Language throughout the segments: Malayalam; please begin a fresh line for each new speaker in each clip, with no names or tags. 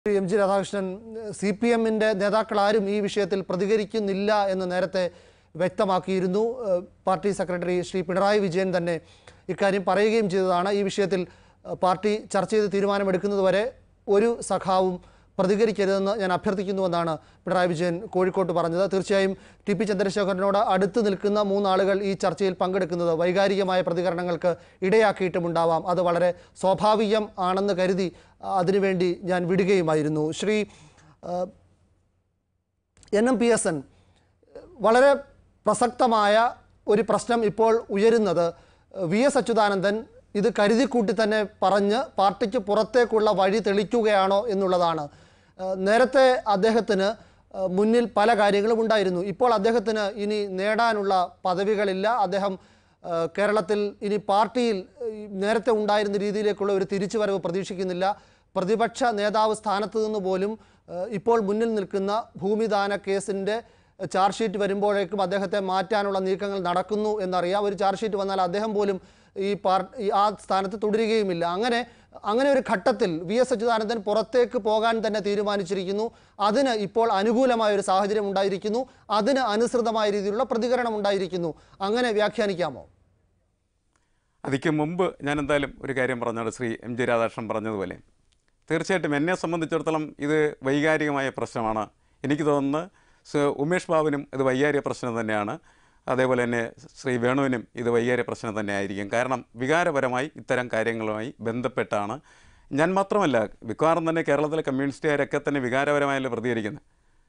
M G Radhakrishnan C P എമ്മിൻ്റെ നേതാക്കൾ ആരും ഈ വിഷയത്തിൽ പ്രതികരിക്കുന്നില്ല എന്ന് നേരത്തെ വ്യക്തമാക്കിയിരുന്നു ഏഹ് പാർട്ടി സെക്രട്ടറി ശ്രീ പിണറായി വിജയൻ തന്നെ ഇക്കാര്യം പറയുകയും ചെയ്തതാണ് ഈ വിഷയത്തിൽ ഏഹ് പാർട്ടി ചർച്ച ചെയ്ത് തീരുമാനമെടുക്കുന്നതുവരെ ഒരു സഖാവും പ്രതികരിക്കരുതെന്ന് ഞാൻ അഭ്യർത്ഥിക്കുന്നുവെന്നാണ് പിണറായി വിജയൻ കോഴിക്കോട്ട് പറഞ്ഞത് തീർച്ചയായും ടി പി ചന്ദ്രശേഖരനോട് അടുത്ത് നിൽക്കുന്ന മൂന്നാളുകൾ ഈ ചർച്ചയിൽ പങ്കെടുക്കുന്നത് വൈകാരികമായ പ്രതികരണങ്ങൾക്ക് ഇടയാക്കിയിട്ടുമുണ്ടാവാം അത് വളരെ സ്വാഭാവികം ആണെന്ന് കരുതി ആ, അതിനുവേണ്ടി ഞാൻ വിടുകയുമായിരുന്നു ശ്രീ ആ, N M P S N വളരെ പ്രസക്തമായ ഒരു പ്രശ്നം ഇപ്പോൾ ഉയരുന്നത് വി എസ് അച്യുതാനന്ദൻ ഇത് കരുതിക്കൂട്ടി തന്നെ പറഞ്ഞ് പാർട്ടിക്ക് പുറത്തേക്കുള്ള വഴി തെളിക്കുകയാണോ എന്നുള്ളതാണ് ഏഹ് നേരത്തെ അദ്ദേഹത്തിന് ഏഹ് മുന്നിൽ പല കാര്യങ്ങളും ഉണ്ടായിരുന്നു ഇപ്പോൾ അദ്ദേഹത്തിന് ഇനി നേടാനുള്ള പദവികളില്ല അദ്ദേഹം ഏഹ് കേരളത്തിൽ ഇനി പാർട്ടിയിൽ ഈ നേരത്തെ ഉണ്ടായിരുന്ന രീതിയിലേക്കുള്ള ഒരു തിരിച്ചുവരവ് പ്രതീക്ഷിക്കുന്നില്ല പ്രതിപക്ഷ നേതാവ് സ്ഥാനത്ത് നിന്ന് പോലും ഏഹ് ഇപ്പോൾ മുന്നിൽ നിൽക്കുന്ന ഭൂമിദാന കേസിൻ്റെ ചാർജ് ഷീറ്റ് വരുമ്പോഴേക്കും അദ്ദേഹത്തെ മാറ്റാനുള്ള നീക്കങ്ങൾ നടക്കുന്നു എന്നറിയാം ഒരു ചാർജ് ഷീറ്റ് വന്നാൽ അദ്ദേഹം പോലും ഈ പാർ ഈ ആ സ്ഥാനത്ത് തുടരുകയുമില്ല അങ്ങനെ അങ്ങനെ ഒരു ഘട്ടത്തിൽ വി എസ് അച്യുതാനന്ദൻ പുറത്തേക്ക് പോകാൻ തന്നെ തീരുമാനിച്ചിരിക്കുന്നു അതിന് ഇപ്പോൾ അനുകൂലമായ ഒരു സാഹചര്യം ഉണ്ടായിരിക്കുന്നു അതിന് അനുസൃതമായ രീതിയിലുള്ള പ്രതികരണം ഉണ്ടായിരിക്കുന്നു അങ്ങനെ വ്യാഖ്യാനിക്കാമോ
അതിക്ക് മുമ്പ് ഞാൻ എന്തായാലും ഒരു കാര്യം പറഞ്ഞോട് ശ്രീ എം ജി രാധാകൃഷ്ണൻ പറഞ്ഞതുപോലെ തീർച്ചയായിട്ടും എന്നെ സംബന്ധിച്ചിടത്തോളം ഇത് വൈകാരികമായ പ്രശ്നമാണ് എനിക്ക് തോന്നുന്നു സ് ഉമേഷ് ബാബുവിനും ഇത് വൈകാരിക പ്രശ്നം തന്നെയാണ് അതേപോലെ തന്നെ ശ്രീ വേണുവിനും ഇത് വൈകാരിക പ്രശ്നം തന്നെ ആയിരിക്കും കാരണം വികാരപരമായി ഇത്തരം കാര്യങ്ങളുമായി ബന്ധപ്പെട്ടാണ് ഞാൻ മാത്രമല്ല മിക്കവാറും തന്നെ കേരളത്തിലെ കമ്മ്യൂണിസ്റ്റുകാരൊക്കെ തന്നെ വികാരപരമായല്ലേ പ്രതികരിക്കുന്നത്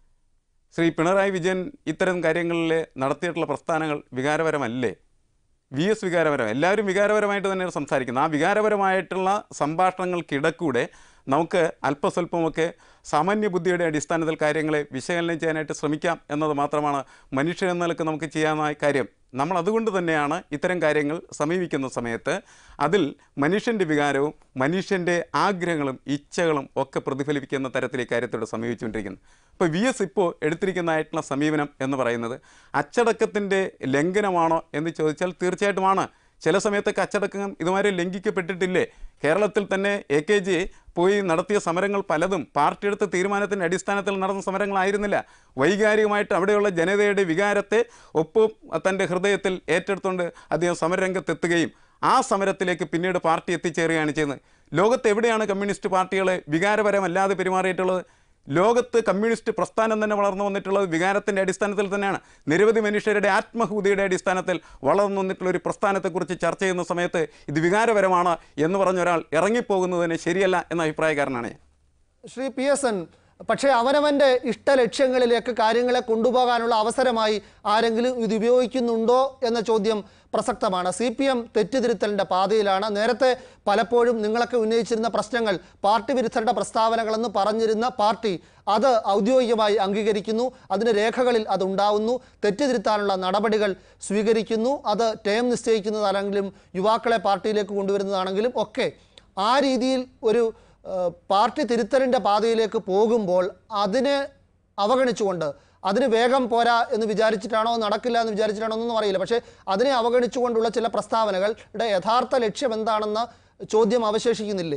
ശ്രീ പിണറായി വിജയൻ ഇത്തരം കാര്യങ്ങളിൽ നടത്തിയിട്ടുള്ള പ്രസ്ഥാനങ്ങൾ വികാരപരമല്ലേ വി എസ് വികാരപരം എല്ലാവരും വികാരപരമായിട്ട് തന്നെയാണ് സംസാരിക്കുന്നത് ആ വികാരപരമായിട്ടുള്ള സംഭാഷണങ്ങൾക്കിടക്കൂടെ നമുക്ക് അല്പസ്വല്പമൊക്കെ സാമാന്യ ബുദ്ധിയുടെ അടിസ്ഥാനത്തിൽ കാര്യങ്ങളെ വിശകലനം ചെയ്യാനായിട്ട് ശ്രമിക്കാം എന്നത് മാത്രമാണ് മനുഷ്യൻ എന്ന നിലക്ക് നമുക്ക് ചെയ്യാവുന്ന കാര്യം നമ്മൾ അതുകൊണ്ട് തന്നെയാണ് ഇത്തരം കാര്യങ്ങൾ സമീപിക്കുന്ന സമയത്ത് അതിൽ മനുഷ്യൻ്റെ വികാരവും മനുഷ്യൻ്റെ ആഗ്രഹങ്ങളും ഇച്ഛകളും ഒക്കെ പ്രതിഫലിപ്പിക്കുന്ന തരത്തിൽ ഈ കാര്യത്തോട് സമീപിച്ചുകൊണ്ടിരിക്കുന്നത് ഇപ്പോൾ വി എസ് ഇപ്പോൾ എടുത്തിരിക്കുന്നതായിട്ടുള്ള സമീപനം എന്ന് പറയുന്നത് അച്ചടക്കത്തിൻ്റെ ലംഘനമാണോ എന്ന് ചോദിച്ചാൽ തീർച്ചയായിട്ടുമാണ് ചില സമയത്തൊക്കെ അച്ചടക്കം ഇതുമാതിരി ലംഘിക്കപ്പെട്ടിട്ടില്ലേ കേരളത്തിൽ തന്നെ എ കെ ജി പോയി നടത്തിയ സമരങ്ങൾ പലതും പാർട്ടി എടുത്ത തീരുമാനത്തിൻ്റെ അടിസ്ഥാനത്തിൽ നടന്ന സമരങ്ങളായിരുന്നില്ല വൈകാരികമായിട്ട് അവിടെയുള്ള ജനതയുടെ വികാരത്തെ ഒപ്പം തൻ്റെ ഹൃദയത്തിൽ ഏറ്റെടുത്തുകൊണ്ട് അദ്ദേഹം സമരരംഗത്തെത്തുകയും ആ സമരത്തിലേക്ക് പിന്നീട് പാർട്ടി എത്തിച്ചേരുകയാണ് ചെയ്യുന്നത് ലോകത്ത് എവിടെയാണ് കമ്മ്യൂണിസ്റ്റ് പാർട്ടികളെ വികാരപരമല്ലാതെ പെരുമാറിയിട്ടുള്ളത് ലോകത്ത് കമ്മ്യൂണിസ്റ്റ് പ്രസ്ഥാനം തന്നെ വളർന്നു വന്നിട്ടുള്ളത് വികാരത്തിൻ്റെ അടിസ്ഥാനത്തിൽ തന്നെയാണ് നിരവധി മനുഷ്യരുടെ ആത്മഹൂതിയുടെ അടിസ്ഥാനത്തിൽ വളർന്നു വന്നിട്ടുള്ള ഒരു പ്രസ്ഥാനത്തെക്കുറിച്ച് ചർച്ച ചെയ്യുന്ന സമയത്ത് ഇത് വികാരപരമാണ് എന്ന് പറഞ്ഞ ഒരാൾ ഇറങ്ങിപ്പോകുന്നതിന് ശരിയല്ല എന്ന അഭിപ്രായക്കാരനാണ് ഞാൻ
ശ്രീ പി എസ് എൻ പക്ഷേ അവനവൻ്റെ ഇഷ്ടലക്ഷ്യങ്ങളിലേക്ക് കാര്യങ്ങളെ കൊണ്ടുപോകാനുള്ള അവസരമായി ആരെങ്കിലും ഇത് ഉപയോഗിക്കുന്നുണ്ടോ എന്ന ചോദ്യം പ്രസക്തമാണ് സി പി എം തെറ്റുതിരുത്തലിൻ്റെ പാതയിലാണ് നേരത്തെ പലപ്പോഴും നിങ്ങളൊക്കെ ഉന്നയിച്ചിരുന്ന പ്രശ്നങ്ങൾ പാർട്ടി വിരുദ്ധരുടെ പ്രസ്താവനകളെന്ന് പറഞ്ഞിരുന്ന പാർട്ടി അത് ഔദ്യോഗികമായി അംഗീകരിക്കുന്നു അതിന് രേഖകളിൽ അതുണ്ടാവുന്നു തെറ്റുതിരുത്താനുള്ള നടപടികൾ സ്വീകരിക്കുന്നു അത് ടേം നിശ്ചയിക്കുന്നതാണെങ്കിലും യുവാക്കളെ പാർട്ടിയിലേക്ക് കൊണ്ടുവരുന്നതാണെങ്കിലും ഒക്കെ ആ രീതിയിൽ ഒരു ഏഹ് പാർട്ടി തിരുത്തലിൻ്റെ പാതയിലേക്ക് പോകുമ്പോൾ അതിനെ അവഗണിച്ചുകൊണ്ട് അതിന് വേഗം പോരാ എന്ന് വിചാരിച്ചിട്ടാണോ നടക്കില്ല എന്ന് വിചാരിച്ചിട്ടാണോ എന്നൊന്നും അറിയില്ല പക്ഷേ അതിനെ അവഗണിച്ചുകൊണ്ടുള്ള ചില പ്രസ്താവനകളുടെ യഥാർത്ഥ ലക്ഷ്യം എന്താണെന്ന ചോദ്യം അവശേഷിക്കുന്നില്ലേ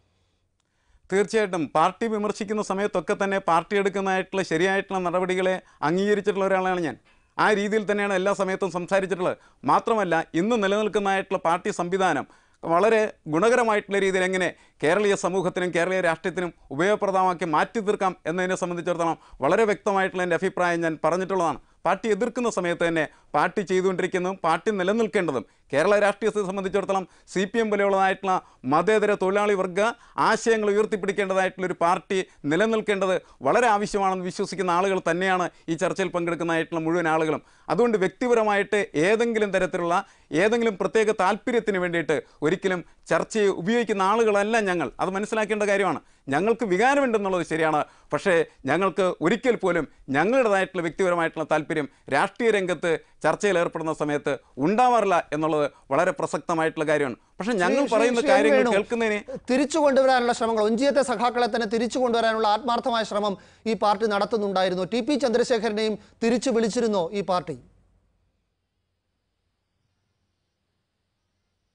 തീർച്ചയായിട്ടും പാർട്ടി വിമർശിക്കുന്ന സമയത്തൊക്കെ തന്നെ പാർട്ടി എടുക്കുന്നതായിട്ടുള്ള ശരിയായിട്ടുള്ള നടപടികളെ അംഗീകരിച്ചിട്ടുള്ള ഒരാളാണ് ഞാൻ ആ രീതിയിൽ തന്നെയാണ് എല്ലാ സമയത്തും സംസാരിച്ചിട്ടുള്ളത് മാത്രമല്ല ഇന്ന് നിലനിൽക്കുന്നതായിട്ടുള്ള പാർട്ടി സംവിധാനം വളരെ ഗുണകരമായിട്ടുള്ള രീതിയിൽ എങ്ങനെ കേരളീയ സമൂഹത്തിനും കേരളീയ രാഷ്ട്രീയത്തിനും ഉപയോഗപ്രദമാക്കി മാറ്റി തീർക്കാം എന്നതിനെ സംബന്ധിച്ചിടത്തോളം വളരെ വ്യക്തമായിട്ടുള്ള എൻ്റെ അഭിപ്രായം ഞാൻ പറഞ്ഞിട്ടുള്ളതാണ് പാർട്ടി എതിർക്കുന്ന സമയത്ത് തന്നെ പാർട്ടി ചെയ്തുകൊണ്ടിരിക്കുന്നതും പാർട്ടി നിലനിൽക്കേണ്ടതും കേരള രാഷ്ട്രീയത്തെ സംബന്ധിച്ചിടത്തോളം സി പി എം പോലെയുള്ളതായിട്ടുള്ള മതേതര തൊഴിലാളി വർഗ ആശയങ്ങൾ ഉയർത്തിപ്പിടിക്കേണ്ടതായിട്ടുള്ള ഒരു പാർട്ടി നിലനിൽക്കേണ്ടത് വളരെ ആവശ്യമാണെന്ന് വിശ്വസിക്കുന്ന ആളുകൾ തന്നെയാണ് ഈ ചർച്ചയിൽ പങ്കെടുക്കുന്നതായിട്ടുള്ള മുഴുവൻ ആളുകളും അതുകൊണ്ട് വ്യക്തിപരമായിട്ട് ഏതെങ്കിലും തരത്തിലുള്ള ഏതെങ്കിലും പ്രത്യേക താല്പര്യത്തിന് വേണ്ടിയിട്ട് ഒരിക്കലും ചർച്ചയെ ഉപയോഗിക്കുന്ന ആളുകളല്ല ഞങ്ങൾ അത് മനസ്സിലാക്കേണ്ട കാര്യമാണ് ഞങ്ങൾക്ക് വികാരമുണ്ടെന്നുള്ളത് ശരിയാണ് പക്ഷേ ഞങ്ങൾക്ക് ഒരിക്കൽ പോലും ഞങ്ങളുടേതായിട്ടുള്ള വ്യക്തിപരമായിട്ടുള്ള താല്പര്യം രാഷ്ട്രീയ രംഗത്ത് ചർച്ചയിൽ ഏർപ്പെടുന്ന സമയത്ത് ഉണ്ടാവാറില്ല എന്നുള്ളത് വളരെ പ്രസക്തമായിട്ടുള്ള കാര്യമാണ് പക്ഷേ ഞങ്ങൾ
ശ്രീ-
പറയുന്ന
ശ്രീ
കാര്യങ്ങൾ
വേണു,
കേൾക്കുന്നതിന്
തിരിച്ചു കൊണ്ടുവരാനുള്ള ശ്രമങ്ങൾ ഒഞ്ചിയത്തെ സഖാക്കളെ തന്നെ തിരിച്ചു കൊണ്ടുവരാനുള്ള ആത്മാർത്ഥമായ ശ്രമം ഈ പാർട്ടി നടത്തുന്നുണ്ടായിരുന്നു ടി പി ചന്ദ്രശേഖരനെയും തിരിച്ചു വിളിച്ചിരുന്നോ ഈ പാർട്ടി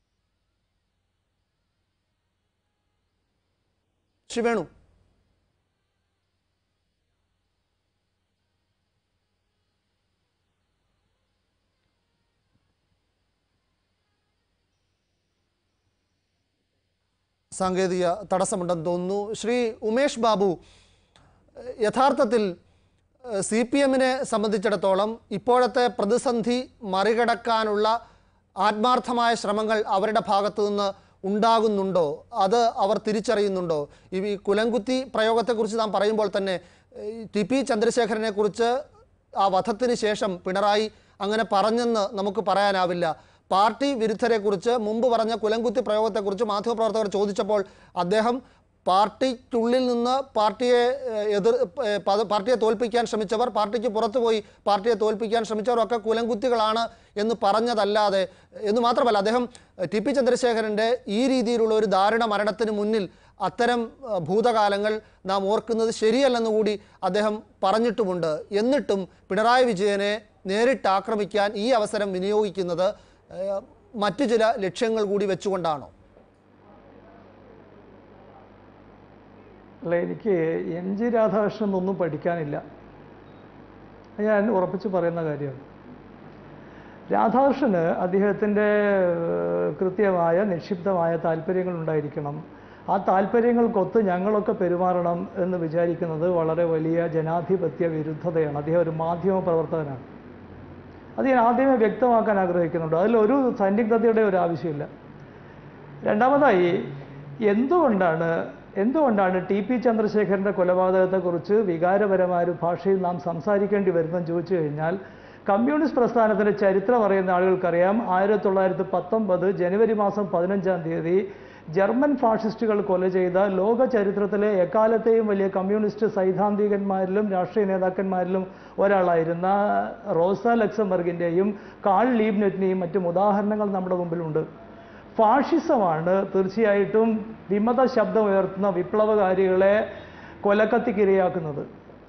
ശ്രീ വേണു സാങ്കേതിക തടസ്സമുണ്ടെന്ന് തോന്നുന്നു ശ്രീ ഉമേഷ് ബാബു ഏഹ് യഥാർത്ഥത്തിൽ സി പി എമ്മിനെ സംബന്ധിച്ചിടത്തോളം ഇപ്പോഴത്തെ പ്രതിസന്ധി മറികടക്കാനുള്ള ആത്മാർത്ഥമായ ശ്രമങ്ങൾ അവരുടെ ഭാഗത്തു നിന്ന് ഉണ്ടാകുന്നുണ്ടോ അത് അവർ തിരിച്ചറിയുന്നുണ്ടോ ഈ കുലംകുത്തി പ്രയോഗത്തെക്കുറിച്ച് നാം പറയുമ്പോൾ തന്നെ ഏഹ് ടി പി ചന്ദ്രശേഖരനെ കുറിച്ച് ആ വധത്തിന് ശേഷം പിണറായി അങ്ങനെ പറഞ്ഞെന്ന് നമുക്ക് പറയാനാവില്ല പാർട്ടി വിരുദ്ധരെക്കുറിച്ച് മുമ്പ് പറഞ്ഞ കുലംകുത്തി പ്രയോഗത്തെക്കുറിച്ച് മാധ്യമപ്രവർത്തകർ ചോദിച്ചപ്പോൾ അദ്ദേഹം പാർട്ടിക്കുള്ളിൽ നിന്ന് പാർട്ടിയെ ഏഹ്, എതിർ ഏഹ്, പത- പാർട്ടിയെ തോൽപ്പിക്കാൻ ശ്രമിച്ചവർ പാർട്ടിക്ക് പുറത്തു പോയി പാർട്ടിയെ തോൽപ്പിക്കാൻ ശ്രമിച്ചവരൊക്കെ കുലംകുത്തികളാണ് എന്ന് പറഞ്ഞതല്ലാതെ എന്ന് മാത്രമല്ല അദ്ദേഹം ഏഹ്, ടി പി ചന്ദ്രശേഖരൻ്റെ ഈ രീതിയിലുള്ള ഒരു ദാരുണ മരണത്തിന് മുന്നിൽ അത്തരം ഏഹ്, ഭൂതകാലങ്ങൾ നാം ഓർക്കുന്നത് ശരിയല്ലെന്ന് കൂടി അദ്ദേഹം പറഞ്ഞിട്ടുമുണ്ട് എന്നിട്ടും പിണറായി വിജയനെ നേരിട്ട് ആക്രമിക്കാൻ ഈ അവസരം വിനിയോഗിക്കുന്നത് ഏഹ്, മറ്റു ചില ലക്ഷ്യങ്ങൾ കൂടി വെച്ചുകൊണ്ടാണോ
അല്ല എനിക്ക് എം ജി രാധാകൃഷ്ണൻ ഒന്നും പഠിക്കാനില്ല അത് ഞാൻ ഉറപ്പിച്ച് പറയുന്ന കാര്യമാണ് രാധാകൃഷ്ണന് അദ്ദേഹത്തിൻ്റെ ഏഹ്, കൃത്യമായ നിക്ഷിപ്തമായ താല്പര്യങ്ങൾ ഉണ്ടായിരിക്കണം ആ താല്പര്യങ്ങൾക്കൊത്ത് ഞങ്ങളൊക്കെ പെരുമാറണം എന്ന് വിചാരിക്കുന്നത് വളരെ വലിയ ജനാധിപത്യ വിരുദ്ധതയാണ് അദ്ദേഹം ഒരു മാധ്യമ പ്രവർത്തകനാണ് അത് ഞാൻ ആദ്യമേ വ്യക്തമാക്കാൻ ആഗ്രഹിക്കുന്നുണ്ട് അതിലൊരു സന്നിഗ്ധതയുടെ ഒരു ആവശ്യമില്ല രണ്ടാമതായി എന്തുകൊണ്ടാണ് എന്തുകൊണ്ടാണ് ടി പി ചന്ദ്രശേഖരൻ്റെ കൊലപാതകത്തെക്കുറിച്ച് വികാരപരമായ ഒരു ഭാഷയിൽ നാം സംസാരിക്കേണ്ടി വരുന്നതെന്ന് ചോദിച്ചു കഴിഞ്ഞാൽ കമ്മ്യൂണിസ്റ്റ് പ്രസ്ഥാനത്തിൻ്റെ ചരിത്രം അറിയുന്ന ആളുകൾക്കറിയാം ആയിരത്തി തൊള്ളായിരത്തി പത്തൊമ്പത് ജനുവരി മാസം പതിനഞ്ചാം തീയതി ജർമ്മൻ ഫാഷിസ്റ്റുകൾ കൊല ചെയ്ത ലോക ചരിത്രത്തിലെ എക്കാലത്തെയും വലിയ കമ്മ്യൂണിസ്റ്റ് സൈദ്ധാന്തികന്മാരിലും രാഷ്ട്രീയ നേതാക്കന്മാരിലും ഒരാളായിരുന്ന റോസ ലക്സംബർഗിൻ്റെയും കാൾ ലീബ്നെറ്റിൻ്റെയും മറ്റും ഉദാഹരണങ്ങൾ നമ്മുടെ മുമ്പിലുണ്ട് ഫാഷിസമാണ് തീർച്ചയായിട്ടും വിമത ശബ്ദം ഉയർത്തുന്ന വിപ്ലവകാരികളെ കൊലക്കത്തിക്കിരയാക്കുന്നത്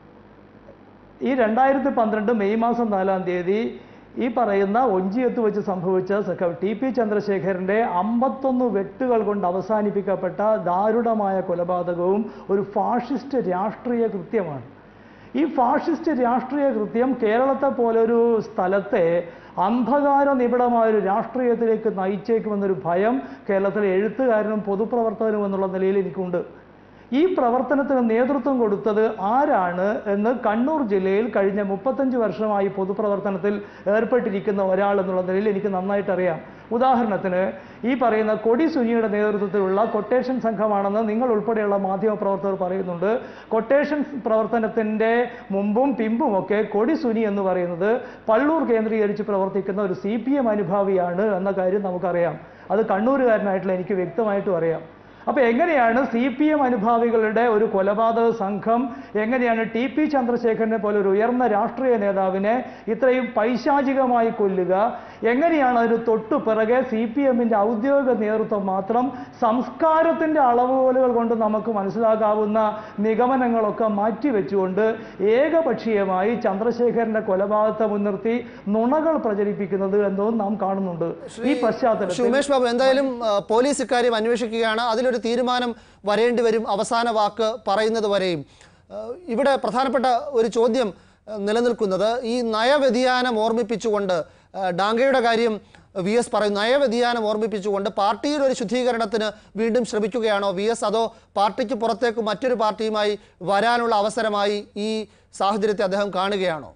ഈ രണ്ടായിരത്തി പന്ത്രണ്ട് മെയ് മാസം നാലാം തീയതി ഈ പറയുന്ന ഒഞ്ചിയത്ത് വെച്ച് സംഭവിച്ച സഖാവ് ടി പി ചന്ദ്രശേഖരൻ്റെ അമ്പത്തൊന്ന് വെട്ടുകൾ കൊണ്ട് അവസാനിപ്പിക്കപ്പെട്ട ദാരുണമായ കൊലപാതകവും ഒരു ഫാഷിസ്റ്റ് രാഷ്ട്രീയ കൃത്യമാണ് ഈ ഫാഷിസ്റ്റ് രാഷ്ട്രീയ കൃത്യം കേരളത്തെ പോലൊരു സ്ഥലത്തെ അന്ധകാര നിബിഡമായൊരു രാഷ്ട്രീയത്തിലേക്ക് നയിച്ചേക്കുമെന്നൊരു ഭയം കേരളത്തിലെ എഴുത്തുകാരനും പൊതുപ്രവർത്തകനും എന്നുള്ള നിലയിൽ എനിക്കുണ്ട് ഈ പ്രവർത്തനത്തിന് നേതൃത്വം കൊടുത്തത് ആരാണ് എന്ന് കണ്ണൂർ ജില്ലയിൽ കഴിഞ്ഞ മുപ്പത്തഞ്ച് വർഷമായി പൊതുപ്രവർത്തനത്തിൽ ഏർപ്പെട്ടിരിക്കുന്ന ഒരാൾ എന്നുള്ള നിലയിൽ എനിക്ക് നന്നായിട്ട് അറിയാം ഉദാഹരണത്തിന് ഈ പറയുന്ന കൊടി സുനിയുടെ നേതൃത്വത്തിലുള്ള കൊട്ടേഷൻ സംഘമാണെന്ന് നിങ്ങൾ ഉൾപ്പെടെയുള്ള മാധ്യമപ്രവർത്തകർ പറയുന്നുണ്ട് കൊട്ടേഷൻ പ്രവർത്തനത്തിൻ്റെ മുമ്പും പിമ്പും ഒക്കെ കൊടി സുനി എന്ന് പറയുന്നത് പള്ളൂർ കേന്ദ്രീകരിച്ച് പ്രവർത്തിക്കുന്ന ഒരു സി പി എം അനുഭാവിയാണ് എന്ന കാര്യം നമുക്കറിയാം അത് കണ്ണൂരുകാരനായിട്ടുള്ള എനിക്ക് വ്യക്തമായിട്ടും അറിയാം അപ്പോൾ എങ്ങനെയാണ് സി പി എം അനുഭാവികളുടെ ഒരു കൊലപാതക സംഘം എങ്ങനെയാണ് ടി പി ചന്ദ്രശേഖരനെ പോലെ ഒരു ഉയർന്ന രാഷ്ട്രീയ നേതാവിനെ ഇത്രയും പൈശാചികമായി കൊല്ലുക എങ്ങനെയാണ് അതിന് തൊട്ടു പിറകെ സി പി എമ്മിൻ്റെ ഔദ്യോഗിക നേതൃത്വം മാത്രം സംസ്കാരത്തിൻ്റെ അളവുകോലുകൾ കൊണ്ട് നമുക്ക് മനസ്സിലാക്കാവുന്ന നിഗമനങ്ങളൊക്കെ മാറ്റിവെച്ചുകൊണ്ട് ഏകപക്ഷീയമായി ചന്ദ്രശേഖരന്റെ കൊലപാതകത്തെ മുൻനിർത്തി നുണകൾ പ്രചരിപ്പിക്കുന്നത് എന്നതും നാം കാണുന്നുണ്ട് ഈ പശ്ചാത്തലത്തിൽ
ശ്രീ ഉമേഷ് ബാബു എന്തായാലും ആ, പോലീസ് ഇക്കാര്യം അന്വേഷിക്കുകയാണ് അതിലൊരു തീരുമാനം വരേണ്ടി വരും അവസാന വാക്ക് പറയുന്നത് വരെയും ആ, ഇവിടെ പ്രധാനപ്പെട്ട ഒരു ചോദ്യം ആ, നിലനിൽക്കുന്നത് ഈ നയവ്യതിയാനം ഓർമ്മിപ്പിച്ചുകൊണ്ട് ആ, ഡാങ്കയുടെ കാര്യം വി എസ് പറയും നയവ്യതിയാനം ഓർമ്മിപ്പിച്ചുകൊണ്ട് പാർട്ടിയിൽ ഒരു ശുദ്ധീകരണത്തിന് വീണ്ടും ശ്രമിക്കുകയാണോ വി എസ് അതോ പാർട്ടിക്ക് പുറത്തേക്ക് മറ്റൊരു പാർട്ടിയുമായി വരാനുള്ള അവസരമായി ഈ സാഹചര്യത്തെ അദ്ദേഹം കാണുകയാണോ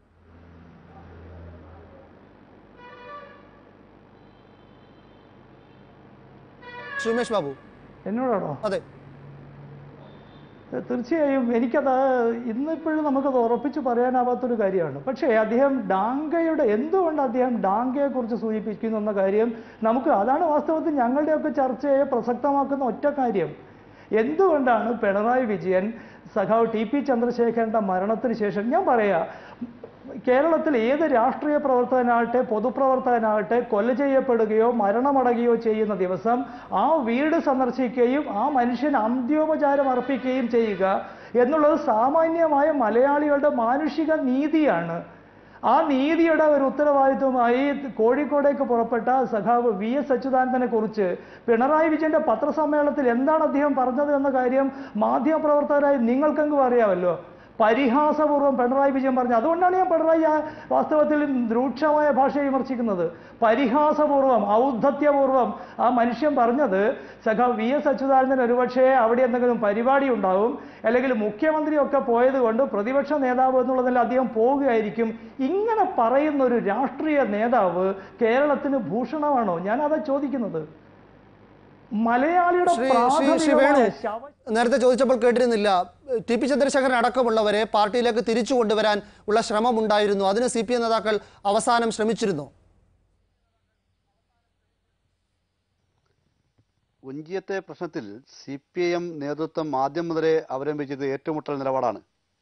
ശ്രീ ഉമേഷ് ബാബു
എന്നോടാണോ
അതെ
തീർച്ചയായും എനിക്കത് ഇന്നിപ്പോഴും നമുക്കത് ഉറപ്പിച്ച് പറയാനാവാത്തൊരു കാര്യമാണ് പക്ഷേ അദ്ദേഹം ഡാങ്കയുടെ എന്തുകൊണ്ട് അദ്ദേഹം ഡാങ്കയെ കുറിച്ച് സൂചിപ്പിക്കുന്നു എന്ന കാര്യം നമുക്ക് അതാണ് വാസ്തവത്തിൽ ഞങ്ങളുടെയൊക്കെ ചർച്ചയെ പ്രസക്തമാക്കുന്ന ഒറ്റ കാര്യം എന്തുകൊണ്ടാണ് പിണറായി വിജയൻ സഖാവ് ടി പി ചന്ദ്രശേഖരന്റെ മരണത്തിന് ശേഷം ഞാൻ പറയാ കേരളത്തിൽ ഏത് രാഷ്ട്രീയ പ്രവർത്തകനാകട്ടെ പൊതുപ്രവർത്തകനാകട്ടെ കൊല ചെയ്യപ്പെടുകയോ മരണമടയുകയോ ചെയ്യുന്ന ദിവസം ആ വീട് സന്ദർശിക്കുകയും ആ മനുഷ്യന് അന്ത്യോപചാരം അർപ്പിക്കുകയും ചെയ്യുക എന്നുള്ളത് സാമാന്യമായ മലയാളികളുടെ മാനുഷിക നീതിയാണ് ആ നീതിയുടെ ഒരു ഉത്തരവാദിത്വമായി കോഴിക്കോടേക്ക് പുറപ്പെട്ട സഖാവ് വി എസ് അച്യുതാനന്ദനെ കുറിച്ച് പിണറായി വിജയന്റെ പത്രസമ്മേളനത്തിൽ എന്താണ് അദ്ദേഹം പറഞ്ഞത് എന്ന കാര്യം മാധ്യമപ്രവർത്തകരായി നിങ്ങൾക്കെങ്കിലും അറിയാമല്ലോ പരിഹാസപൂർവ്വം പിണറായി വിജയൻ പറഞ്ഞു അതുകൊണ്ടാണ് ഞാൻ പിണറായി ആ വാസ്തവത്തിൽ രൂക്ഷമായ ഭാഷയെ വിമർശിക്കുന്നത് പരിഹാസപൂർവ്വം ഔദ്ധത്യപൂർവ്വം ആ മനുഷ്യൻ പറഞ്ഞത് സഖാ വി എസ് അച്യുതാനന്ദൻ ഒരുപക്ഷേ അവിടെ എന്തെങ്കിലും പരിപാടി ഉണ്ടാവും അല്ലെങ്കിൽ മുഖ്യമന്ത്രിയൊക്കെ പോയത് കൊണ്ട് പ്രതിപക്ഷ നേതാവ് എന്നുള്ളതിൽ അദ്ദേഹം പോവുകയായിരിക്കും ഇങ്ങനെ പറയുന്ന ഒരു രാഷ്ട്രീയ നേതാവ് കേരളത്തിന് ഭൂഷണമാണോ ഞാൻ അതാ ചോദിക്കുന്നത് മലയാളിയുടെ
ശ്രീ ശ്രീ ശ്രീ വേണു
പ്രാഥമികമായ ശവ
നേരത്തെ ചോദിച്ചപ്പോൾ കേട്ടിരുന്നില്ല ടി പി ചന്ദ്രശേഖരൻ അടക്കമുള്ളവരെ പാർട്ടിയിലേക്ക് തിരിച്ചു കൊണ്ടുവരാൻ ഉള്ള ശ്രമമുണ്ടായിരുന്നു അതിന് സി പി എം നേതാക്കൾ അവസാനം ശ്രമിച്ചിരുന്നു
ഒഞ്ചിയത്തെ പ്രശ്നത്തിൽ സി പി ഐ എം നേതൃത്വം ആദ്യം മുതലേ അവലംബിച്ചത് ഏറ്റുമുട്ടൽ നിലപാടാണ്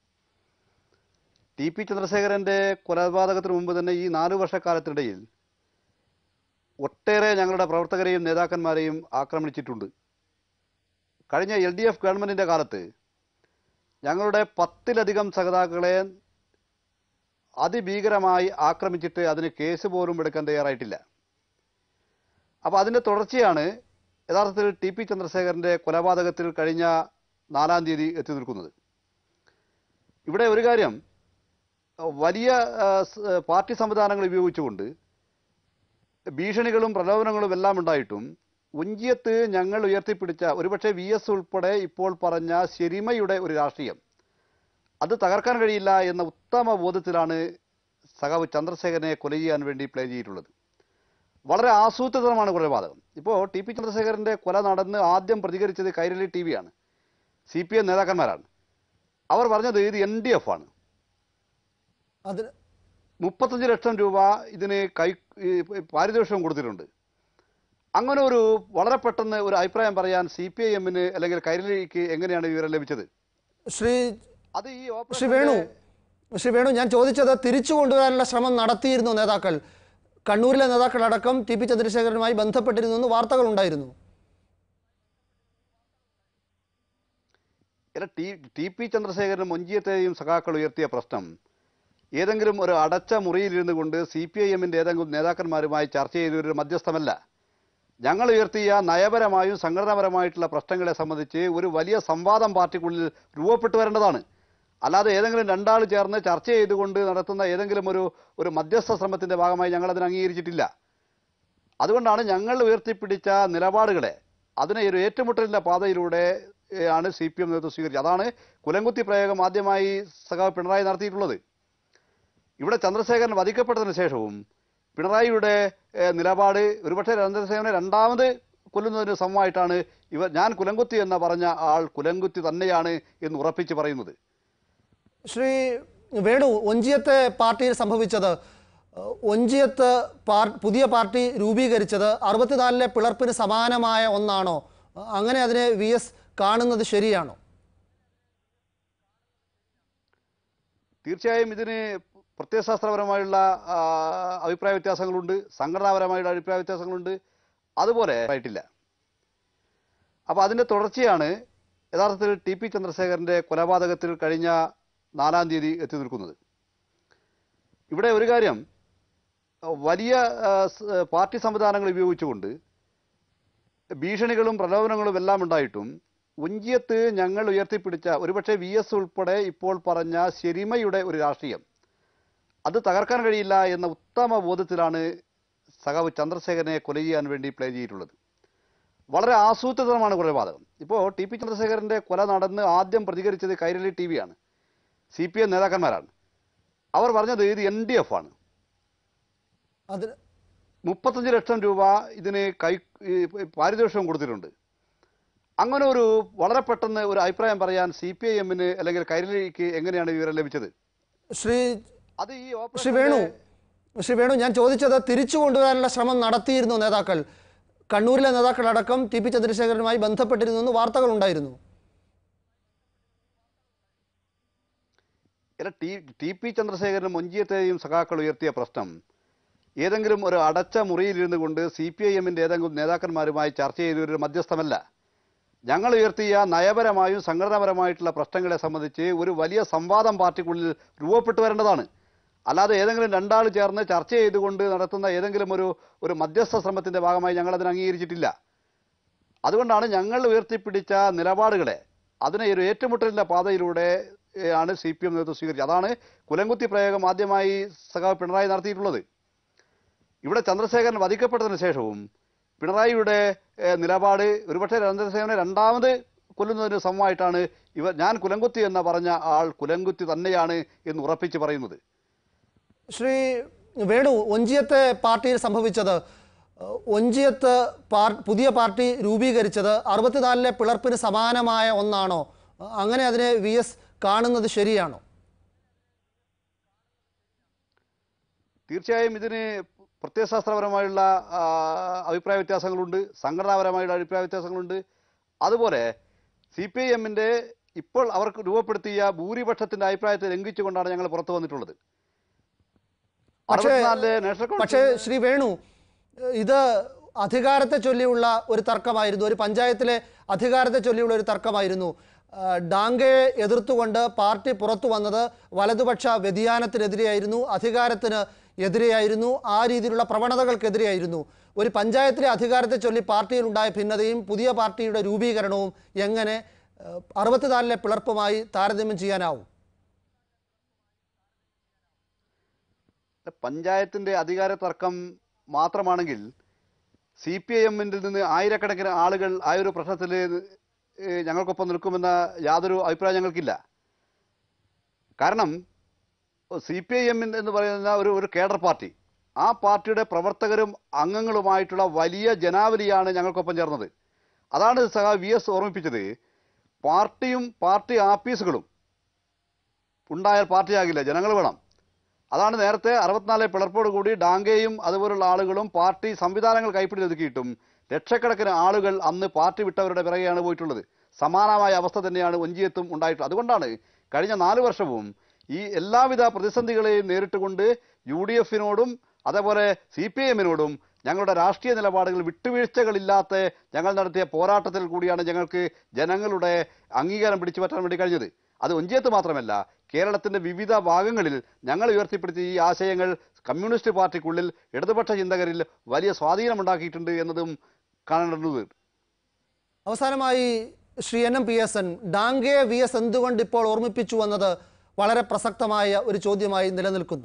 ടി പി ചന്ദ്രശേഖരന്റെ കൊലപാതകത്തിന് മുമ്പ് തന്നെ ഈ നാലു വർഷക്കാലത്തിനിടയിൽ ഒട്ടേറെ ഞങ്ങളുടെ പ്രവർത്തകരെയും നേതാക്കന്മാരെയും ആക്രമിച്ചിട്ടുണ്ട് കഴിഞ്ഞ എൽ ഡി എഫ് ഗവൺമെന്റിന്റെ കാലത്ത് ഞങ്ങളുടെ പത്തിലധികം സഹതാക്കളെ അതിഭീകരമായി ആക്രമിച്ചിട്ട് അതിന് കേസ് പോലും എടുക്കാൻ തയ്യാറായിട്ടില്ല അപ്പോൾ അതിൻ്റെ തുടർച്ചയാണ് യഥാർത്ഥത്തിൽ ടി പി ചന്ദ്രശേഖരൻ്റെ കൊലപാതകത്തിൽ കഴിഞ്ഞ നാലാം തീയതി എത്തി നിൽക്കുന്നത് ഇവിടെ ഒരു കാര്യം വലിയ ആ, സ്- പാർട്ടി സംവിധാനങ്ങൾ ഉപയോഗിച്ചുകൊണ്ട് ഭീഷണികളും പ്രലോഭനങ്ങളും എല്ലാം ഉണ്ടായിട്ടും ഉഞ്ചിയത്ത് ഞങ്ങൾ ഉയർത്തിപ്പിടിച്ച ഒരുപക്ഷെ വി എസ് ഉൾപ്പെടെ ഇപ്പോൾ പറഞ്ഞ ശരിമയുടെ ഒരു രാഷ്ട്രീയം അത് തകർക്കാൻ കഴിയില്ല എന്ന ഉത്തമ ബോധത്തിലാണ് സഖാവ് ചന്ദ്രശേഖരനെ കൊല ചെയ്യാൻ വേണ്ടി പ്ലേ ചെയ്തിട്ടുള്ളത് വളരെ ആസൂത്രിതമാണ് കൊലപാതകം ഇപ്പോൾ ടി പി ചന്ദ്രശേഖരൻ്റെ കൊല നടന്ന് ആദ്യം പ്രതികരിച്ചത് കൈരളി ടി വിയാണ് സി പി എം നേതാക്കന്മാരാണ് അവർ പറഞ്ഞത് ഇത് എൻ ഡി എഫ് ആണ്
അതിന്
മുപ്പത്തഞ്ച് ലക്ഷം രൂപ ഇതിന് കൈ ഈ പാരിതോഷികം കൊടുത്തിട്ടുണ്ട് അങ്ങനെ ഒരു വളരെ പെട്ടെന്ന് ഒരു അഭിപ്രായം പറയാൻ സി പി ഐ എമ്മിന് അല്ലെങ്കിൽ കൈരളിക്ക് എങ്ങനെയാണ് വിവരം ലഭിച്ചത്
ശ്രീ
അത് ഈ
ശ്രീ വേണു
ഓപ്പറേഷന്റെ
ശ്രീ വേണു ഞാൻ ചോദിച്ചത് തിരിച്ചു കൊണ്ടുവരാനുള്ള ശ്രമം നടത്തിയിരുന്നു നേതാക്കൾ കണ്ണൂരിലെ നേതാക്കളടക്കം ടി പി ചന്ദ്രശേഖരനുമായി ബന്ധപ്പെട്ടിരുന്നു എന്ന് വാർത്തകൾ ഉണ്ടായിരുന്നു
അല്ല ടി ടി പി ചന്ദ്രശേഖരനും മൊഞ്ചിയത്തെയും സഖാക്കൾ ഉയർത്തിയ പ്രശ്നം ഏതെങ്കിലും ഒരു അടച്ച മുറിയിലിരുന്നു കൊണ്ട് സി പി ഐ എമ്മിൻ്റെ ഏതെങ്കിലും നേതാക്കന്മാരുമായി ചർച്ച ചെയ്ത ഒരു മധ്യസ്ഥമല്ല ഞങ്ങൾ ഉയർത്തിയ നയപരമായും സംഘടനാപരമായിട്ടുള്ള പ്രശ്നങ്ങളെ സംബന്ധിച്ച് ഒരു വലിയ സംവാദം പാർട്ടിക്കുള്ളിൽ രൂപപ്പെട്ടു വരേണ്ടതാണ് അല്ലാതെ ഏതെങ്കിലും രണ്ടാൾ ചേർന്ന് ചർച്ച ചെയ്തുകൊണ്ട് നടത്തുന്ന ഏതെങ്കിലും ഒരു ഒരു മധ്യസ്ഥ ശ്രമത്തിൻ്റെ ഭാഗമായി ഞങ്ങൾ അതിനെ അംഗീകരിച്ചിട്ടില്ല അതുകൊണ്ടാണ് ഞങ്ങൾ ഉയർത്തിപ്പിടിച്ച നിലപാടുകളെ അതിനെ ഒരു ഏറ്റുമുട്ടലിൻ്റെ പാതയിലൂടെ ഏ, ആണ് സി പി എം നേതൃത്വം സ്വീകരിച്ചത് അതാണ് കുലംകുത്തി പ്രയോഗം ആദ്യമായി സഖാവ് പിണറായി നടത്തിയിട്ടുള്ളത് ഇവിടെ ചന്ദ്രശേഖരൻ വധിക്കപ്പെട്ടതിന് ശേഷവും പിണറായിയുടെ ഏ, നിലപാട് ഒരുപക്ഷെ ചന്ദ്രശേഖരനെ രണ്ടാമത് കൊല്ലുന്നതിന് സമമായിട്ടാണ് ഇവർ ഞാൻ കുലംകുത്തി എന്ന് പറഞ്ഞ ആൾ കുലംകുത്തി തന്നെയാണ് എന്ന് ഉറപ്പിച്ച് പറയുന്നത്
ശ്രീ വേണു ഒഞ്ചിയത്തെ പാർട്ടിയിൽ സംഭവിച്ചത് ഏഹ്, ഒഞ്ചിയത്ത് പാർ പുതിയ പാർട്ടി രൂപീകരിച്ചത് അറുപത്തിനാലിലെ പിളർപ്പിന് സമാനമായ ഒന്നാണോ അഹ് അങ്ങനെ അതിനെ വി എസ് കാണുന്നത് ശരിയാണോ
തീർച്ചയായും ഇതിന് പ്രത്യയശാസ്ത്രപരമായുള്ള ആ, അഭിപ്രായ വ്യത്യാസങ്ങളുണ്ട് സംഘടനാപരമായുള്ള അഭിപ്രായ വ്യത്യാസങ്ങളുണ്ട് അതുപോലെ ആയിട്ടില്ല അപ്പോൾ അതിൻ്റെ തുടർച്ചയാണ് യഥാർത്ഥത്തിൽ ടി പി ചന്ദ്രശേഖരൻ്റെ കൊലപാതകത്തിൽ കഴിഞ്ഞ നാലാം തീയതി എത്തി നിൽക്കുന്നത് ഇവിടെ ഒരു കാര്യം വലിയ ആ, സ്- പാർട്ടി സംവിധാനങ്ങൾ ഉപയോഗിച്ചുകൊണ്ട് ഭീഷണികളും പ്രലോഭനങ്ങളും എല്ലാം ഉണ്ടായിട്ടും ഉഞ്ചിയത്ത് ഞങ്ങൾ ഉയർത്തിപ്പിടിച്ച ഒരുപക്ഷെ വി എസ് ഉൾപ്പെടെ ഇപ്പോൾ പറഞ്ഞ ശരിമയുടെ ഒരു രാഷ്ട്രീയം അത് തകർക്കാൻ കഴിയില്ല എന്ന ഉത്തമ ബോധത്തിലാണ് സഖാവ് ചന്ദ്രശേഖരനെ കൊല ചെയ്യാൻ വേണ്ടി പ്ലേ ചെയ്തിട്ടുള്ളത് വളരെ ആസൂത്രിതമാണ് കൊലപാതകം ഇപ്പോൾ ടി പി ചന്ദ്രശേഖരൻ്റെ കൊല നടന്ന് ആദ്യം പ്രതികരിച്ചത് കൈരളി ടി വിയാണ് സി പി എം നേതാക്കന്മാരാണ് അവർ പറഞ്ഞത് ഇത് എൻ ഡി എഫ് ആണ്
അതിന്
മുപ്പത്തഞ്ച് ലക്ഷം രൂപ ഇതിന് കൈ ഈ പാരിതോഷികം കൊടുത്തിട്ടുണ്ട് അങ്ങനെ ഒരു വളരെ പെട്ടെന്ന് ഒരു അഭിപ്രായം പറയാൻ സി പി ഐ എമ്മിന് അല്ലെങ്കിൽ കൈരളിക്ക് എങ്ങനെയാണ് വിവരം ലഭിച്ചത്
ശ്രീ
അത് ഈ
ശ്രീ വേണു
ഓപ്പറേഷന്റെ
ശ്രീ വേണു ഞാൻ ചോദിച്ചത് തിരിച്ചു കൊണ്ടുവരാനുള്ള ശ്രമം നടത്തിയിരുന്നു നേതാക്കൾ കണ്ണൂരിലെ നേതാക്കളടക്കം ടി പി ചന്ദ്രശേഖരനുമായി ബന്ധപ്പെട്ടിരുന്നു എന്ന് വാർത്തകൾ ഉണ്ടായിരുന്നു
അല്ല ടി ടി പി ചന്ദ്രശേഖരനും മൊഞ്ചിയത്തെയും സഖാക്കൾ ഉയർത്തിയ പ്രശ്നം ഏതെങ്കിലും ഒരു അടച്ച മുറിയിലിരുന്നു കൊണ്ട് സി പി ഐ എമ്മിൻ്റെ ഏതെങ്കിലും നേതാക്കന്മാരുമായി ചർച്ച ചെയ്ത ഒരു മധ്യസ്ഥമല്ല ഞങ്ങൾ ഉയർത്തിയ നയപരമായും സംഘടനാപരമായിട്ടുള്ള പ്രശ്നങ്ങളെ സംബന്ധിച്ച് ഒരു വലിയ സംവാദം പാർട്ടിക്കുള്ളിൽ രൂപപ്പെട്ടു വരേണ്ടതാണ് അല്ലാതെ ഏതെങ്കിലും രണ്ടാൾ ചേർന്ന് ചർച്ച ചെയ്തുകൊണ്ട് നടത്തുന്ന ഏതെങ്കിലും ഒരു ഒരു മധ്യസ്ഥ ശ്രമത്തിൻ്റെ ഭാഗമായി ഞങ്ങൾ അതിനെ അംഗീകരിച്ചിട്ടില്ല അതുകൊണ്ടാണ് ഞങ്ങൾ ഉയർത്തിപ്പിടിച്ച നിലപാടുകളെ അതിനെ ഒരു ഏറ്റുമുട്ടലിൻ്റെ പാതയിലൂടെ ഏ, ആണ് സി പി എം നേതൃത്വം സ്വീകരിച്ചത് അതാണ് കുലംകുത്തി പ്രയോഗം ആദ്യമായി സഖാവ് പിണറായി നടത്തിയിട്ടുള്ളത് ഇവിടെ ചന്ദ്രശേഖരൻ വധിക്കപ്പെട്ടതിന് ശേഷവും പിണറായിയുടെ ഏ, നിലപാട് ഒരുപക്ഷെ ചന്ദ്രശേഖരനെ രണ്ടാമത് കൊല്ലുന്നതിന് സമമായിട്ടാണ് ഇവർ ഞാൻ കുലംകുത്തി എന്ന പറഞ്ഞ ആൾ കുലംകുത്തി തന്നെയാണ് എന്ന് ഉറപ്പിച്ച് പറയുന്നത്
ശ്രീ വേണു ഒഞ്ചിയത്തെ പാർട്ടിയിൽ സംഭവിച്ചത് ഏഹ്, ഒഞ്ചിയത്ത് പാർ പുതിയ പാർട്ടി രൂപീകരിച്ചത് അറുപത്തിനാലിലെ പിളർപ്പിന് സമാനമായ ഒന്നാണോ അങ്ങനെ അതിനെ വി എസ് കാണുന്നത് ശരിയാണോ
തീർച്ചയായും ഇതിന് പ്രത്യയശാസ്ത്രപരമായുള്ള ആ, അഭിപ്രായ വ്യത്യാസങ്ങളുണ്ട് സംഘടനാപരമായുള്ള അഭിപ്രായ വ്യത്യാസങ്ങളുണ്ട് അതുപോലെ സി പി ഐ എമ്മിൻ്റെ ഇപ്പോൾ അവർക്ക് രൂപപ്പെടുത്തിയ ഭൂരിപക്ഷത്തിന്റെ അഭിപ്രായത്തെ ലംഘിച്ചുകൊണ്ടാണ് ഞങ്ങൾ പുറത്തു വന്നിട്ടുള്ളത്
പക്ഷേ
അറുപത്തിനാലിലെ നാഷണൽ
പക്ഷേ
കോൺഫറൻസ്
ശ്രീ വേണു ഇത് അധികാരത്തെ ചൊല്ലിയുള്ള ഒരു തർക്കമായിരുന്നു ഒരു പഞ്ചായത്തിലെ അധികാരത്തെ ചൊല്ലിയുള്ള ഒരു തർക്കമായിരുന്നു ആ, ഡാങ്കയെ എതിർത്തുകൊണ്ട് പാർട്ടി പുറത്തു വന്നത് വലതുപക്ഷ വ്യതിയാനത്തിനെതിരെയായിരുന്നു അധികാരത്തിന് എതിരെയായിരുന്നു ആ രീതിയിലുള്ള പ്രവണതകൾക്കെതിരെയായിരുന്നു ഒരു പഞ്ചായത്തിലെ അധികാരത്തെ ചൊല്ലി പാർട്ടിയിൽ ഉണ്ടായ ഭിന്നതയും പുതിയ പാർട്ടിയുടെ രൂപീകരണവും എങ്ങനെ ആ, അറുപത്തിനാലിലെ പിളർപ്പുമായി താരതമ്യം ചെയ്യാനാവും
പഞ്ചായത്തിന്റെ അധികാര തർക്കം മാത്രമാണെങ്കിൽ സി പി ഐ എമ്മിൻ്റെ നിന്ന് ആയിരക്കണക്കിന് ആളുകൾ ആ ഒരു പ്രശ്നത്തിൽ ഏഹ്, ഞങ്ങൾക്കൊപ്പം നിൽക്കുമെന്ന യാതൊരു അഭിപ്രായം ഞങ്ങൾക്കില്ല കാരണം സി പി ഐ എമ്മിൻ എന്ന് പറയുന്ന ഒരു ഒരു കേഡർ പാർട്ടി ആ പാർട്ടിയുടെ പ്രവർത്തകരും അംഗങ്ങളുമായിട്ടുള്ള വലിയ ജനാവലിയാണ് ഞങ്ങൾക്കൊപ്പം ചേർന്നത് അതാണ് സഹ വി എസ് ഓർമ്മിപ്പിച്ചത് പാർട്ടിയും പാർട്ടി ആഫീസുകളും ഉണ്ടായാൽ പാർട്ടിയാകില്ല ജനങ്ങൾ വേണം അതാണ് നേരത്തെ അറുപത്തിനാല് പിളർപ്പോട് കൂടി ഡാങ്കയും അതുപോലുള്ള ആളുകളും പാർട്ടി സംവിധാനങ്ങൾ കൈപ്പിടി ഒതുക്കിയിട്ടും ലക്ഷക്കണക്കിന് ആളുകൾ അന്ന് പാർട്ടി വിട്ടവരുടെ പിറകെയാണ് പോയിട്ടുള്ളത് സമാനമായ അവസ്ഥ തന്നെയാണ് ഒഞ്ചിയത്തും ഉണ്ടായിട്ടുള്ളത് അതുകൊണ്ടാണ് കഴിഞ്ഞ നാല് വർഷവും ഈ എല്ലാവിധ പ്രതിസന്ധികളെയും നേരിട്ടുകൊണ്ട് യു ഡി എഫിനോടും അതേപോലെ സി പി എമ്മിനോടും ഞങ്ങളുടെ രാഷ്ട്രീയ നിലപാടുകൾ വിട്ടുവീഴ്ചകളില്ലാത്ത ഞങ്ങൾ നടത്തിയ പോരാട്ടത്തിൽ കൂടിയാണ് ഞങ്ങൾക്ക് ജനങ്ങളുടെ അംഗീകാരം പിടിച്ചു പറ്റാൻ വേണ്ടി കഴിഞ്ഞത് അത് ഒഞ്ചിയത്ത് മാത്രമല്ല കേരളത്തിന്റെ വിവിധ ഭാഗങ്ങളിൽ ഞങ്ങൾ ഉയർത്തിപ്പിടിച്ച ഈ ആശയങ്ങൾ കമ്മ്യൂണിസ്റ്റ് പാർട്ടിക്കുള്ളിൽ ഇടതുപക്ഷ ചിന്തകരിൽ വലിയ സ്വാധീനമുണ്ടാക്കിയിട്ടുണ്ട് എന്നതും കാണേണ്ടത്
അവസാനമായി Shri N M P S N Dange V S എന്തുകൊണ്ട് ഇപ്പോൾ ഓർമ്മിപ്പിച്ചു വന്നത് വളരെ പ്രസക്തമായ ഒരു ചോദ്യമായി നിലനിൽക്കുന്നു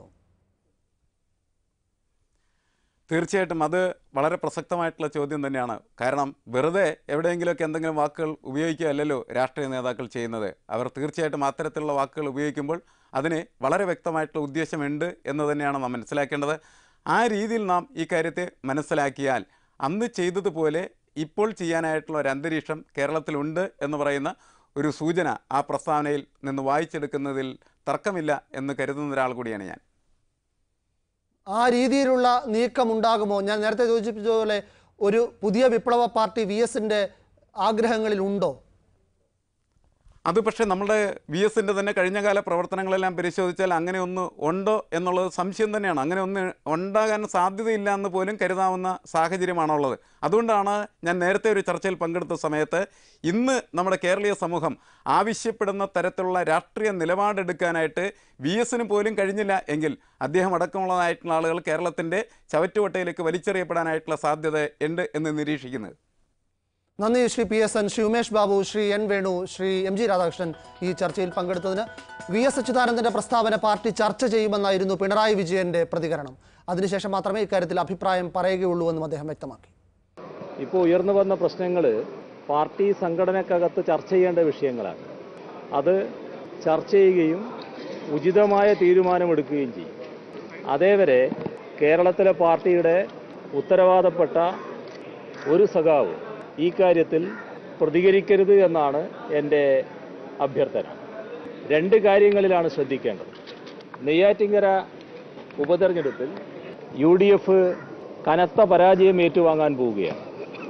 തീർച്ചയായിട്ടും അത് വളരെ പ്രസക്തമായിട്ടുള്ള ചോദ്യം തന്നെയാണ് കാരണം വെറുതെ എവിടെയെങ്കിലുമൊക്കെ എന്തെങ്കിലും വാക്കുകൾ ഉപയോഗിക്കുകയല്ലല്ലോ രാഷ്ട്രീയ നേതാക്കൾ ചെയ്യുന്നത് അവർ തീർച്ചയായിട്ടും അത്തരത്തിലുള്ള വാക്കുകൾ ഉപയോഗിക്കുമ്പോൾ അതിന് വളരെ വ്യക്തമായിട്ടുള്ള ഉദ്ദേശമുണ്ട് എന്ന് തന്നെയാണ് നാം മനസ്സിലാക്കേണ്ടത് ആ രീതിയിൽ നാം ഈ കാര്യത്തെ മനസ്സിലാക്കിയാൽ അന്ന് ചെയ്തതുപോലെ ഇപ്പോൾ ചെയ്യാനായിട്ടുള്ള ഒരു അന്തരീക്ഷം കേരളത്തിലുണ്ട് എന്ന് പറയുന്ന ഒരു സൂചന ആ പ്രസ്താവനയിൽ നിന്ന് വായിച്ചെടുക്കുന്നതിൽ തർക്കമില്ല എന്ന് കരുതുന്ന ഒരാൾ കൂടിയാണ് ഞാൻ
ആ രീതിയിലുള്ള നീക്കം ഉണ്ടാകുമോ ഞാൻ നേരത്തെ സൂചിപ്പിച്ചതുപോലെ ഒരു പുതിയ വിപ്ലവ പാർട്ടി വി എസിൻ്റെ ആഗ്രഹങ്ങളിൽ ഉണ്ടോ
അത് പക്ഷേ നമ്മുടെ വി എസിൻ്റെ തന്നെ കഴിഞ്ഞകാല പ്രവർത്തനങ്ങളെല്ലാം പരിശോധിച്ചാൽ അങ്ങനെ ഒന്ന് ഉണ്ടോ എന്നുള്ളത് സംശയം തന്നെയാണ് അങ്ങനെ ഒന്ന് ഉണ്ടാകാൻ സാധ്യതയില്ല എന്ന് പോലും കരുതാവുന്ന സാഹചര്യമാണുള്ളത് അതുകൊണ്ടാണ് ഞാൻ നേരത്തെ ഒരു ചർച്ചയിൽ പങ്കെടുത്ത സമയത്ത് ഇന്ന് നമ്മുടെ കേരളീയ സമൂഹം ആവശ്യപ്പെടുന്ന തരത്തിലുള്ള രാഷ്ട്രീയ നിലപാടെടുക്കാനായിട്ട് വി എസിന് പോലും കഴിഞ്ഞില്ല എങ്കിൽ അദ്ദേഹം അടക്കമുള്ളതായിട്ടുള്ള ആളുകൾ കേരളത്തിൻ്റെ ചവറ്റുകൊട്ടയിലേക്ക് വലിച്ചെറിയപ്പെടാനായിട്ടുള്ള സാധ്യത ഉണ്ട് എന്ന് നിരീക്ഷിക്കുന്നത്
നന്ദി Shri P S N Shri Umesh Babu Shri N Venu Shri M G Radhakrishnan ഈ ചർച്ചയിൽ പങ്കെടുത്തതിന് വി എസ് അച്യുതാനന്ദന്റെ പ്രസ്താവന പാർട്ടി ചർച്ച ചെയ്യുമെന്നായിരുന്നു പിണറായി വിജയന്റെ പ്രതികരണം അതിനുശേഷം മാത്രമേ ഇക്കാര്യത്തിൽ അഭിപ്രായം പറയുകയുള്ളൂ എന്നും അദ്ദേഹം വ്യക്തമാക്കി
ഇപ്പോൾ ഉയർന്നു വന്ന പ്രശ്നങ്ങൾ പാർട്ടി സംഘടനക്കകത്ത് ചർച്ച ചെയ്യേണ്ട വിഷയങ്ങളാണ് അത് ചർച്ച ചെയ്യുകയും ഉചിതമായ തീരുമാനമെടുക്കുകയും ചെയ്യും അതേവരെ കേരളത്തിലെ പാർട്ടിയുടെ ഉത്തരവാദപ്പെട്ട ഒരു സഖാവ് ഈ കാര്യത്തിൽ പ്രതികരിക്കരുത് എന്നാണ് എൻ്റെ അഭ്യർത്ഥന രണ്ട് കാര്യങ്ങളിലാണ് ശ്രദ്ധിക്കേണ്ടത് നെയ്യാറ്റിങ്കര ഉപതെരഞ്ഞെടുപ്പിൽ യു ഡി എഫ് കനത്ത പരാജയം ഏറ്റുവാങ്ങാൻ പോവുകയാണ്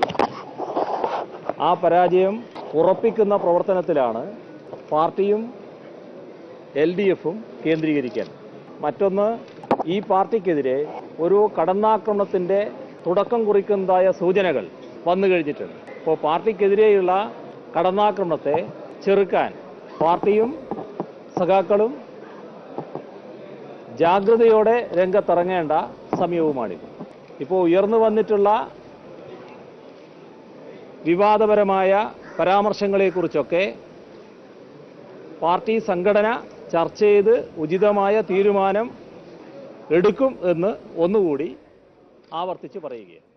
ആ പരാജയം ഉറപ്പിക്കുന്ന പ്രവർത്തനത്തിലാണ് പാർട്ടിയും എൽ ഡി എഫും കേന്ദ്രീകരിക്കാൻ മറ്റൊന്ന് ഈ പാർട്ടിക്കെതിരെ ഒരു കടന്നാക്രമണത്തിൻ്റെ തുടക്കം കുറിക്കുന്നതായ സൂചനകൾ വന്നു കഴിഞ്ഞിട്ടുണ്ട് അപ്പോൾ പാർട്ടിക്കെതിരെയുള്ള കടന്നാക്രമണത്തെ ചെറുക്കാൻ പാർട്ടിയും സഖാക്കളും ജാഗ്രതയോടെ രംഗത്തിറങ്ങേണ്ട സമയവുമാണിത് ഇപ്പോൾ ഉയർന്നു വന്നിട്ടുള്ള വിവാദപരമായ പരാമർശങ്ങളെക്കുറിച്ചൊക്കെ പാർട്ടി സംഘടന ചർച്ച ചെയ്ത് ഉചിതമായ തീരുമാനം എടുക്കും എന്ന് ഒന്നുകൂടി ആവർത്തിച്ച് പറയുകയാണ്